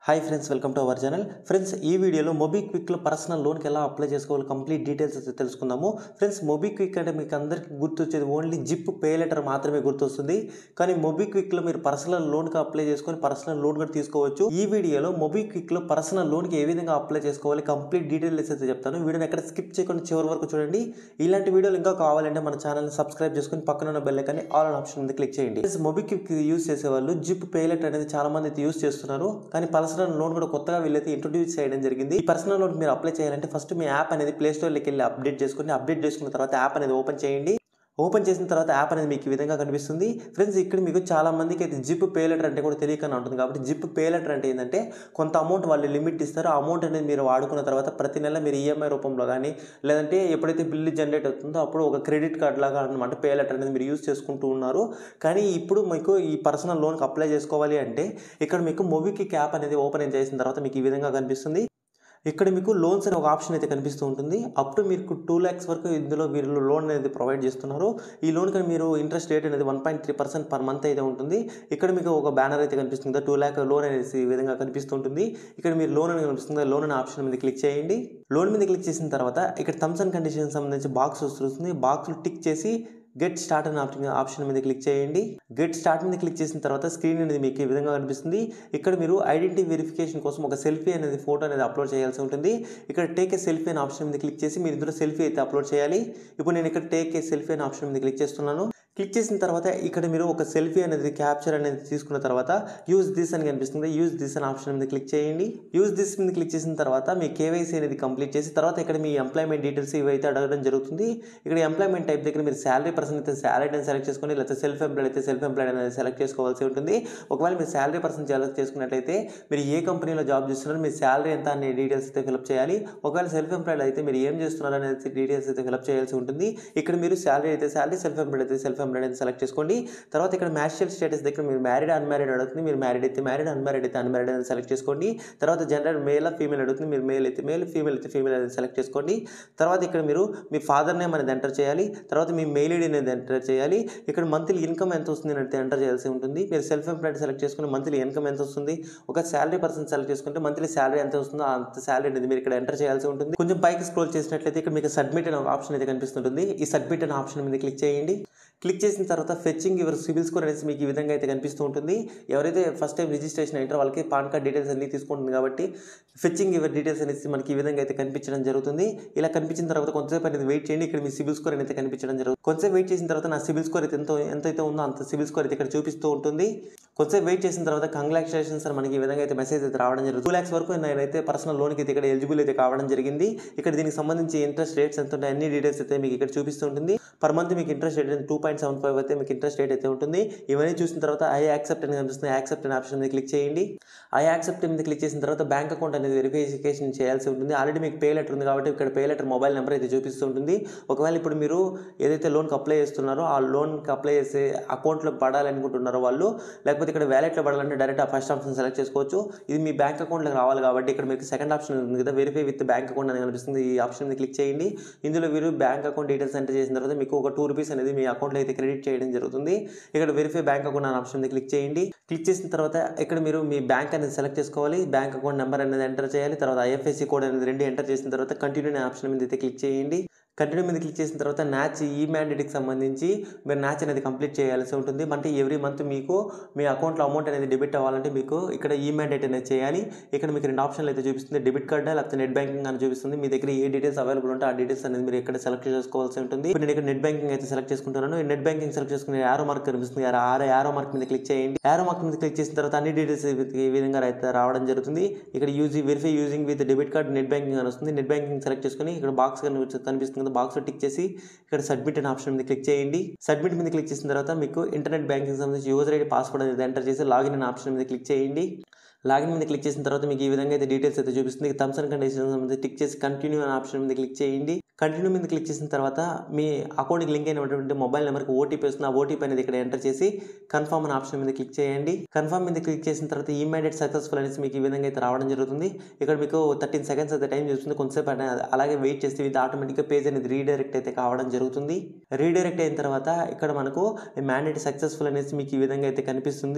hi friends welcome to our channel friends ఈ వీడియోలో మొబిక్విక్లో personal లోన్కి ఎలా అప్లై చేసుకోవాలి కంప్లీట్ డీటెయిల్స్ అయితే తెలుసుకుందాము ఫ్రెండ్స్ మొబిక్విక్ అంటే మీకు అందరికీ గుర్తొచ్చేది ఓన్లీ జిప్ పే లెటర్ మాత్రమే గుర్తొస్తుంది కానీ మొబిక్విక్లో మీరు పర్సనల్ లోన్కి అప్లై చేసుకొని పర్సనల్ లోన్ కూడా తీసుకోవచ్చు ఈ వీడియోలో మొబిక్విక్లో పర్సనల్ లోన్కి ఏ విధంగా అప్లై చేసుకోవాలి కంప్లీట్ డీటెయిల్స్ అయితే చెప్తాను వీడియోని ఎక్కడ స్కిప్ చేయకుండా చివరి వరకు చూడండి ఇలాంటి వీడియోలు ఇంకా కావాలంటే మన ఛానల్ని సబ్స్క్రైబ్ చేసుకొని పక్కన ఉన్న బెల్ కానీ ఆల్ అన్ ఆప్షన్ మీద క్లిక్ చేయండి మొబిక్విక్ యూస్ చేసే వాళ్ళు జిప్ పే లెటర్ అనేది చాలా మంది అయితే యూస్ చేస్తున్నారు కానీ పర్సనల్ లోన్ కూడా కొత్తగా వీళ్ళైతే ఇంట్రొడ్యూస్ చేయడం జరిగింది ఈ పర్సనల్ లోన్ మీరు అప్లై చేయాలంటే ఫస్ట్ మీ యాప్ అనేది ప్లే స్టోర్లోకి వెళ్ళి అప్డేట్ చేసుకుని అప్డేట్ చేసుకున్న తర్వాత యాప్ అనేది ఓపెన్ చేయండి ఓపెన్ చేసిన తర్వాత యాప్ అనేది మీకు ఈ విధంగా కనిపిస్తుంది ఫ్రెండ్స్ ఇక్కడ మీకు చాలా మందికి అయితే జిప్ పే లెటర్ అంటే కూడా తెలియకనే ఉంటుంది కాబట్టి జిప్ పే లెటర్ అంటే ఏంటంటే కొంత అమౌంట్ వాళ్ళు లిమిట్ ఇస్తారు ఆ అమౌంట్ అనేది మీరు వాడుకున్న తర్వాత ప్రతి నెల మీరు ఈఎంఐ రూపంలో కానీ లేదంటే ఎప్పుడైతే బిల్లు జనరేట్ అవుతుందో అప్పుడు ఒక క్రెడిట్ కార్డ్ లాగా అనమాట పే లెటర్ అనేది మీరు యూస్ చేసుకుంటూ ఉన్నారు కానీ ఇప్పుడు మీకు ఈ పర్సనల్ లోన్కి అప్లై చేసుకోవాలి అంటే ఇక్కడ మీకు మొబిక్విక్ యాప్ అనేది ఓపెన్ చేసిన తర్వాత మీకు ఈ విధంగా కనిపిస్తుంది ఇక్కడ మీకు లోన్స్ అనే ఒక ఆప్షన్ అయితే కనిపిస్తూ ఉంటుంది అప్ టు మీకు టూ ల్యాక్స్ వరకు ఇందులో వీళ్ళు లోన్ అనేది ప్రొవైడ్ చేస్తున్నారు ఈ లోన్ కానీ మీరు ఇంట్రెస్ట్ రేట్ అనేది one point three percent per month అయితే ఉంటుంది ఇక్కడ మీకు ఒక బ్యానర్ అయితే కనిపిస్తుంది టూ ల్యాక్ లోన్ అనేసి ఈ విధంగా కనిపిస్తుంటుంది ఇక్కడ మీరు లోన్ అని కనిపిస్తుంది లోన్ అనే ఆప్షన్ మీద క్లిక్ చేయండి లోన్ మీద క్లిక్ చేసిన తర్వాత ఇక్కడ టర్మ్స్ అండ్ కండిషన్స్ సంబంధించి బాక్స్ వస్తుంది బాక్స్లో టిక్ చేసి గెట్ స్టార్ట్ అనే ఆప్షన్ ఆప్షన్ మీద క్లిక్ చేయండి గెట్ స్టార్ట్ మీద క్లిక్ చేసిన తర్వాత స్క్రీన్ అనేది మీకు ఈ విధంగా కనిపిస్తుంది ఇక్కడ మీరు ఐడెంటిటీ వెరిఫికేషన్ కోసం ఒక సెల్ఫీ అనేది ఫోటో అనేది అప్లోడ్ చేయాల్సి ఉంటుంది ఇక్కడ టేక్ ఏ సెల్ఫీ అనే ఆప్షన్ మీద క్లిక్ చేసి మీరు ఇందులో సెల్ఫీ అయితే అప్లోడ్ చేయాలి ఇప్పుడు నేను ఇక్కడ టేక్ ఏ సెల్ఫీ అనే ఆప్షన్ మీద క్లిక్ చేస్తున్నాను క్లిక్ చేసిన తర్వాత ఇక్కడ మీరు ఒక సెల్ఫీ అనేది క్యాప్చర్ అనేది తీసుకున్న తర్వాత యూజ్ దిస్ అని కనిపిస్తుంది యూజ్ దిస్ అనే ఆప్షన్ మీద క్లిక్ చేయండి యూజ్ దిస్ మీద క్లిక్ చేసిన తర్వాత మీ కేవైసీ అనేది కంప్లీట్ చేసి తర్వాత ఇక్కడ మీ ఎంప్లాయ్మెంట్ డీటెయిల్స్ ఇవైతే అడగడం జరుగుతుంది ఇక్కడ ఎంప్లాయ్మెంట్ టైప్ దగ్గర మీరు శాలరీ పర్సన్ అయితే శాలరీ అని సెలెక్ట్ చేసుకొని లేకపోతే సెల్ఫ్ ఎంప్లాయిడ్ అయితే సెల్ఫ్ ఎంప్లాయిడ్ అనేది సెలెక్ట్ చేసుకోవాల్సి ఉంటుంది ఒకవేళ మీరు శాలరీ పర్సన్ సెలెక్ట్ చేసుకున్నట్లయితే మీరు ఏ కంపెనీలో జాబ్ చేస్తున్నారు మీ శాలరీ ఎంత అనే డీటెయిల్స్ అయితే ఫిలప్ చేయాలి ఒకవేళ సెల్ఫ్ ఎంప్లాయిడ్ అయితే మీరు ఏం చేస్తున్నారు అనేది డీటెయిల్స్ అయితే ఫిలప్ చేయాల్సి ఉంటుంది ఇక్కడ మీరు శాలరీ అయితే శాలరీ సెల్ఫ్ ఎంప్లాయిడ్ అయితే సెల్ఫ్ ఎంప్లాయిడ్ అయితే సెలెక్ట్ చేసుకోండి తర్వాత ఇక్కడ మ్యారిటల్ స్టేటస్ దగ్గర మీరు మ్యారీడ్ అన్మ్యారీడ్ అడుగుతుంది మీరు మ్యారీడ్ అయితే మ్యారీడ్ అన్మ్యారీడ్ అయితే అన్మ్యారీడ్ అని సెలెక్ట్ చేసుకోండి తర్వాత జెండర్ మేల్ ఫీమేల్ అడుగుతుంది మీరు మేల్ అయితే మేల్ ఫీమేల్ అయితే ఫీమేల్ అనేది సెలెక్ట్ చేసుకోండి తర్వాత ఇక్కడ మీరు మీ ఫాదర్ నేమ్ అనేది ఎంటర్ చేయాలి తర్వాత మీ మెయిల్ ఐడి అనేది ఎంటర్ చేయాలి ఇక్కడ మంత్లీ ఇన్కమ్ ఎంత వస్తుంది అనేది ఎంటర్ చేయాల్సి ఉంటుంది మీరు సెల్ఫ్ ఎంప్లాయిడ్ సెలెక్ట్ చేసుకుని మంత్లీ ఇన్కమ్ ఎంత వస్తుంది ఒక శాలరీ పర్సన్ సెలెక్ట్ చేసుకుంటే మంత్లీ శాలరీ ఎంత వస్తుందో అంత శాలరీ అనేది మీరు ఇక్కడ ఎంటర్ చేయాల్సి ఉంటుంది కొంచెం పైకి స్క్రోల్ చేసినట్లయితే ఇక్కడ మీకు సబ్మిట్ అనే ఒక ఆప్షన్ అయితే కనిపిస్తుంటుంది ఈ సబ్మిట్ అనే ఆప్షన్ మీద క్లిక్ చేయండి క్లిక్ చేసిన తర్వాత ఫెచ్చింగ్ యువర్ సివిల్ స్కోర్ అనేసి మీకు ఈ విధంగా అయితే కనిపిస్తూ ఉంటుంది ఎవరైతే ఫస్ట్ టైం రిజిస్ట్రేషన్ అయ్యారో వాళ్ళకి పాన్ కార్డ్ డీటెయిల్స్ అన్ని తీసుకుంటుంది కాబట్టి ఫెచ్చింగ్ యువర్ డీటెయిల్స్ అనేసి మనకి ఈ విధంగా అయితే కనిపించడం జరుగుతుంది ఇలా కనిపించిన తర్వాత కొంతసేపు అనేది వెయిట్ చేయండి ఇక్కడ మీ సివిల్ స్కోర్ అయితే కనిపించడం జరుగుతుంది కొంతసేపు వెయిట్ చేసిన తర్వాత నా సివిల్ స్కోర్ అయితే ఎంతో ఎంతైతే ఉందో అంత సివిల్ స్కోర్ అయితే ఇక్కడ చూపిస్తూ ఉంటుంది కొంతసేపు వెయిట్ చేసిన తర్వాత కంగ్రాచులేషన్స్ అని మనకి ఈ విధంగా అయితే మెసేజ్ అయితే రావడం జరుగుతుంది టూ ల్యాక్స్ వరకు నేనైతే పర్సనల్ లోన్కి అయితే ఇక్కడ ఎలిజిబుల్ అయితే కావడం జరిగింది ఇక్కడ దీనికి సంబంధించి ఇంట్రెస్ట్ రేట్స్ ఎంత ఉంటాయి అన్ని డీటెయిల్స్ అయితే మీకు ఇక్కడ చూపిస్తూ ఉంటుంది పర్ మంత్ మీకు interest rate two point seven five అయితే మీకు ఇంట్రెస్ట్ రేట్ అయితే ఉంటుంది ఇవన్నీ చూసిన తర్వాత ఐ యాక్సెప్ట్ అని కనిపిస్తుంది యాక్సెప్ట్ అనే ఆప్షన్ మీద క్లిక్ చేయండి ఐ యాక్సెప్ట్ మీద క్లిక్ చేసిన తర్వాత బ్యాంక్ అకౌంట్ అనేది వెరిఫికేషన్ చేయాల్సి ఉంటుంది ఆల్రెడీ మీకు పే లెటర్ ఉంది కాబట్టి ఇక్కడ పే లెటర్ మొబైల్ నెంబర్ అయితే చూపిస్తూ ఉంటుంది ఒకవేళ ఇప్పుడు మీరు ఏదైతే లోన్కి అప్లై చేస్తున్నారో ఆ లోన్కి అప్లై చేసే అకౌంట్లో పడాలనుకుంటున్నారో వాళ్ళు లేకపోతే ఇక్కడ వ్యాలెట్లో పడాలంటే డైరెక్ట్ ఆ ఫస్ట్ ఆప్షన్ సెలెక్ట్ చేసుకోవచ్చు ఇది మీ బ్యాంక్ అకౌంట్లోకి రావాలి కాబట్టి ఇక్కడ మీకు సెకండ్ ఆప్షన్ ఉంది కదా వెరిఫై విత్ బ్యాంక్ అకౌంట్ అని కనిపిస్తుంది ఈ ఆప్షన్ మీద క్లిక్ చేయండి ఇందులో మీరు బ్యాంక్ అకౌంట్ డీటెయిల్స్ ఎంటర్ చేసిన తర్వాత మీకు ఒక టూ రూపీస్ అనేది మీ అకౌంట్లో అయితే క్రెడిట్ చేయడం జరుగుతుంది ఇక్కడ వెరిఫై బ్యాంక్ అకౌంట్ అనే ఆప్షన్ మీద క్లిక్ చేయండి క్లిక్ చేసిన తర్వాత ఇక్కడ మీరు మీ బ్యాంక్ అనేది సెలెక్ట్ చేసుకోవాలి బ్యాంక్ అకౌంట్ నెంబర్ అనేది ఎంటర్ చేయాలి తర్వాత ఐఎఫ్ఎస్సి కోడ్ అనేది రెండు ఎంటర్ చేసిన తర్వాత కంటిన్యూ అనే ఆప్షన్ మీద అయితే క్లిక్ చేయండి కంటిన్యూ మీద క్లిక్ చేసిన తర్వాత న్యాచ్ ఈ మ్యాండేట్కి సంబంధించి మీరు న్యాచ్ అనేది కంప్లీట్ చేయాల్సి ఉంటుంది అంటే ఎవ్రీ మంత్ మీకు మీ అకౌంట్లో అమౌంట్ అనేది డెబిట్ అవ్వాలంటే మీకు ఇక్కడ ఈ మ్యాండేట్ అనేది చేయాలి ఇక్కడ మీకు రెండు ఆప్షన్లు అయితే చూపిస్తుంది డెబిట్ కార్డ్ లేకపోతే నెట్ బ్యాంకింగ్ అని చూపిస్తుంది మీ దగ్గర ఏ డీటెయిల్స్ అవైలబుల్ ఉంటే ఆ డీటెయిల్స్ అనేది మీరు ఇక్కడ సెలెక్ట్ చేసుకోవాల్సి ఉంటుంది ఇప్పుడు నేను ఇక్కడ నెట్ బ్యాంకింగ్ అయితే సెలెక్ట్ చేసుకుంటున్నాను ఈ నెట్ బ్యాంకింగ్ సెలెక్ట్ చేసుకునే యారో మార్క్ కనిపిస్తుంది ఆరో యారో మార్క్ మీద క్లిక్ చేయండి యారో మార్క్ మీద క్లిక్ చేసిన తర్వాత అన్ని డీటెయిల్స్ ఈ విధంగా అయితే రావడం జరుగుతుంది ఇక్కడ use verify using with debit card net banking అని వస్తుంది నెట్ బ్యాంకింగ్ సెలెక్ట్ చేసుకుని ఇక్కడ బాక్స్ కనిపిస్తుంది కదా బాక్స్ టిక్ చేసి ఇక్కడ సబ్మిట్ అనే ఆప్షన్ మీద క్లిక్ చేయండి సబ్మిట్ మీద క్లిక్ చేసిన తర్వాత మీకు ఇంటర్నెట్ బ్యాంకింగ్ సంబంధించి యూజర్ ఐడి పాస్వర్డ్ అనేది ఎంటర్ చేసి లాగిన్ అనే ఆప్షన్ మీద క్లిక్ చేయండి లాగిన్ మీద క్లిక్ చేసిన తర్వాత మీకు ఈ విధంగా అయితే డీటెయిల్స్ అయితే చూపిస్తుంది టర్మ్స్ అండ్ కండిషన్స్ మీద టిక్ చేసి కంటిన్యూ అనే ఆప్షన్ మీద క్లిక్ చేయండి కంటిన్యూ మీద క్లిక్ చేసిన తర్వాత మీ అకౌంట్కి లింక్ అయినటువంటి మొబైల్ నెంబర్కి ఓటీపీ వస్తుంది ఆ ఓటీపీ అనేది ఇక్కడ ఎంటర్ చేసి కన్ఫర్మ్ అనే ఆప్షన్ మీద క్లిక్ చేయండి కన్ఫర్మ్ మీద క్లిక్ చేసిన తర్వాత ఇమీడియట్ సక్సెస్ఫుల్ అనేసి మీకు ఈ విధంగా అయితే రావడం జరుగుతుంది ఇక్కడ మీకు థర్టీన్ సెకండ్స్ అయితే టైం చూస్తుంది కొంతసేపు అనేది అలాగే వెయిట్ చేస్తే ఇది ఆటోమేటిక్గా పేజ్ అనేది రీడైరెక్ట్ అయితే కావడం జరుగుతుంది రీడైరెక్ట్ అయిన తర్వాత ఇక్కడ మనకు మ్యాండేట్ సక్సెస్ఫుల్ అనేసి మీకు ఈ విధంగా అయితే కనిపిస్తుంది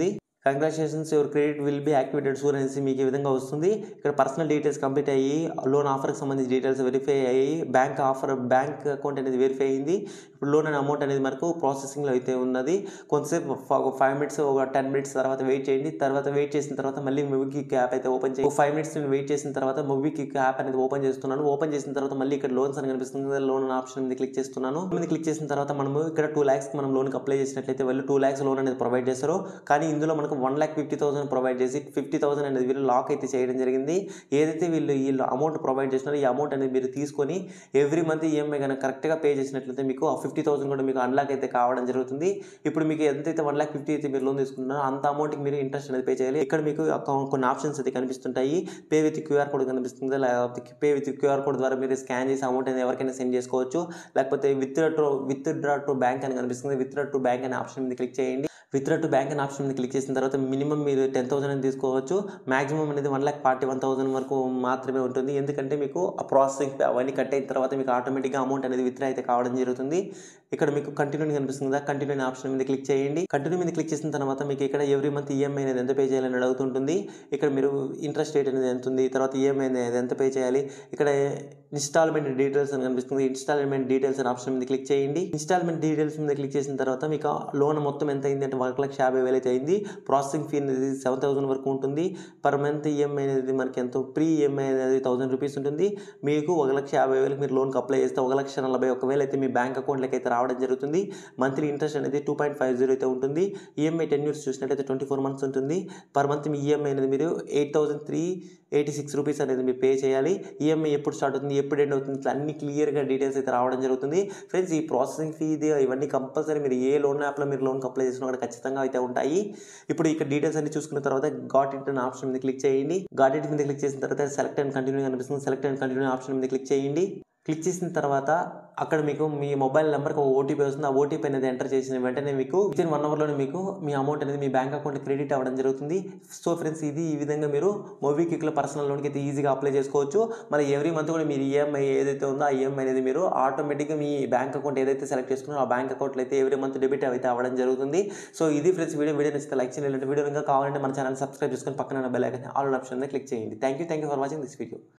congratulations your credit will be activated soon అనేసి మీకు ఈ విధంగా వస్తుంది ఇక్కడ పర్సనల్ డీటెయిల్స్ కంప్లీట్ అయ్యి లోన్ ఆఫర్కి సంబంధించి డీటెయిల్స్ వెరిఫై అయ్యి బ్యాంక్ ఆఫర్ బ్యాంక్ అకౌంట్ అనేది వెరిఫై అయింది ఇప్పుడు లోన్ అనే అమౌంట్ అనేది మనకు ప్రాసెసింగ్లో అయితే ఉన్నది కొంతసేపు ఒక ఫైవ్ మినిట్స్ ఒక టెన్ మినిట్స్ తర్వాత వెయిట్ చేయండి తర్వాత వెయిట్ చేసిన తర్వాత మళ్ళీ మొబిక్విక్ యాప్ అయితే ఓపెన్ చేయండి ఫైవ్ మినిట్స్ నేను వెయిట్ చేసిన తర్వాత మొబిక్విక్ యాప్ అనేది ఓపెన్ చేస్తున్నాను ఓపెన్ చేసిన తర్వాత మళ్ళీ ఇక్కడ లోన్స్ అని కనిపిస్తుంది లోన్ అనే ఆప్షన్ మీద క్లిక్ చేస్తున్నాను మీద క్లిక్ చేసిన తర్వాత మనము ఇక్కడ టూ ల్యాక్స్ మనం లోన్కి అప్లై చేసినట్లయితే వాళ్ళు టూ ల్యాక్స్ లోన్ అనేది ప్రొవైడ్ చేస్తారు కానీ ఇందులో మనకు one lakh fifty thousand provide చేసి ఫిఫ్టీ థౌసండ్ అనేది వీళ్ళు లాక్ అయితే చేయడం జరిగింది ఏదైతే వీళ్ళు వీళ్ళు అమౌంట్ ప్రొవైడ్ చేసినారో ఈ అమౌంట్ అనేది మీరు తీసుకొని ఎవ్రీ మంత్ ఈఎంఐ కనుక కరెక్ట్గా పే చేసినట్లయితే మీకు ఆ ఫిఫ్టీ థౌసండ్ కూడా మీకు అన్లాక్ అయితే కావడం జరుగుతుంది ఇప్పుడు మీకు ఎంతైతే వన్ ల్యాక్ ఫిఫ్టీ అయితే మీరు లోన్ తీసుకుంటున్నారో అంత అమౌంట్కి మీరు ఇంట్రెస్ట్ అనేది పే చేయాలి ఇక్కడ మీకు అకౌంట్ కొన్ని ఆప్షన్స్ అయితే కనిపిస్తుంటాయి పే విత్ క్యూఆర్ కోడ్ కనిపిస్తుంది లేకపోతే పే విత్ క్యూఆర్ కోడ్ ద్వారా మీరు స్కాన్ చేసి అమౌంట్ అనేది ఎవరికైనా సెండ్ చేసుకోవచ్చు లేకపోతే with to withdraw to bank అని కనిపిస్తుంది విత్ డ్రా టు బ్యాంక్ అనే ఆప్షన్ మీద క్లిక్ చేయండి విత్డ్రా టు బ్యాంక్ అనే ఆప్షన్ మీద క్లిక్ చేసిన తర్వాత మినిమం మీరు టెన్ థౌసండ్ అని తీసుకోవచ్చు మాక్సిమం అనేది one lakh forty one thousand వరకు మాత్రమే ఉంటుంది ఎందుకంటే మీకు ఆ ప్రాసెసింగ్ అవన్నీ కట్ అయిన తర్వాత మీకు ఆటోమేటిక్గా అమౌంట్ అనేది విత్డ్రా అయితే కావడం జరుగుతుంది ఇక్కడ మీకు కంటిన్యూ కనిపిస్తుంది కదా కంటిన్యూ అనే ఆప్షన్ మీద క్లిక్ చేయండి కంటిన్యూ మీద క్లిక్ చేసిన తర్వాత మీకు ఇక్కడ ఎవ్రీ మంత్ ఈఎంఐ అనేది ఎంత పే చేయాలని అడుగుతుంటుంది ఇక్కడ మీరు ఇంట్రెస్ట్ రేట్ అనేది ఎంత ఉంది తర్వాత ఈఎంఐ అనేది ఎంత పే చేయాలి ఇక్కడ ఇన్స్టాల్మెంట్ డీటెయిల్స్ అని కనిపిస్తుంది ఇన్స్టాల్మెంట్ డీటెయిల్స్ అనే ఆప్షన్ మీద క్లిక్ చేయండి ఇన్స్టాల్మెంట్ డీటెయిల్స్ మీద క్లిక్ చేసిన తర్వాత మీకు లోన్ మొత్తం ఎంత అయింది అంటే ఒక లక్ష యాభై వేలు అయితే అయింది ప్రాసెసింగ్ ఫీ అనేది సెవెన్ థౌసండ్ వరకు ఉంటుంది పర్ మంత్ ఈఎంఐ అనేది మనకి ఎంతో ప్రీ ఈఎంఐ అనేది థౌసండ్ రూపీస్ ఉంటుంది మీకు ఒక లక్ష యాభై వేలకు మీరు లోన్కి అప్లై చేస్తే ఒక లక్ష నలభై ఒక వేలు అయితే మీ బ్యాంక్ అకౌంట్లోకి అయితే రావడం జరుగుతుంది మంత్లీ ఇంట్రెస్ట్ అనేది టూ పాయింట్ ఫైవ్ జీరో అయితే ఉంటుంది ఈఎంఐ టెన్ ఇయర్స్ చూసినట్టయితే ట్వంటీ ఫోర్ మంత్స్ ఉంటుంది పర్ మంత్ మీ ఈఎంఐ అనేది మీరు eight thousand three eighty six rupees అనేది మీరు పే చేయాలి ఈఎంఐ ఎప్పుడు స్టార్ట్ అవుతుంది ఎప్పుడు ఎండ్ అవుతుంది ఇట్లా అన్ని క్లియర్గా డీటెయిల్స్ అయితే రావడం జరుగుతుంది ఫ్రెండ్స్ ఈ ప్రాసెసింగ్ ఫీ ఇది ఇవన్నీ కంపల్సరీ మీరు ఏ లోన్ యాప్లో మీరు లోన్కి అప్లై చేసినా కూడా ఖచ్చితంగా అయితే ఉంటాయి ఇప్పుడు ఇక్కడ డీటెయిల్స్ అన్ని చూసుకున్న తర్వాత గాట్ ఇట్ అనే ఆప్షన్ మీద క్లిక్ చేయండి గాట్ ఇట్ మీద క్లిక్ చేసిన తర్వాత సెలెక్ట్ అండ్ కంటిన్యూ కనిపిస్తుంది సెలెక్ట్ అండ్ కంటిన్యూ ఆప్షన్ మీద క్లిక్ చేయండి క్లిక్ చేసిన తర్వాత అక్కడ మీకు మీ మొబైల్ నెంబర్కి ఒక ఓటీపీ వస్తుంది ఆ ఓటీపీ అనేది ఎంటర్ చేసిన వెంటనే మీకు వితిన్ వన్ అవర్లోనే మీకు మీ అమౌంట్ అనేది మీ బ్యాంక్ అకౌంట్ క్రెడిట్ అవ్వడం జరుగుతుంది సో ఫ్రెండ్స్ ఇది ఈ విధంగా మీరు మొబీక్విక్లో పర్సనల్ లోన్కి అయితే ఈజీగా అప్లై చేసుకోవచ్చు మరి ఎవ్రీ మంత్ కూడా మీరు ఈఎంఐ ఏదైతే ఉందో ఆ ఈఎంఐ అనేది మీరు ఆటోమేటిక్గా మీ బ్యాంక్ అకౌంట్ ఏదైతే సెలెక్ట్ చేసుకున్నారో ఆ బ్యాంక్ అకౌంట్లో అయితే ఎవ్రీ మంత్ డెబిట్ అయితే అవ్వడం జరుగుతుంది సో ఇది ఫ్రెండ్స్ వీడియో వీడియో నచ్చితే లైక్ చేయండి ఇలాంటి వీడియో ఇంకా కావాలంటే మన ఛానల్ సబ్స్క్రైబ్ చేసుకొని పక్కన bell icon all option click చేయండి thank you thank you for watching this video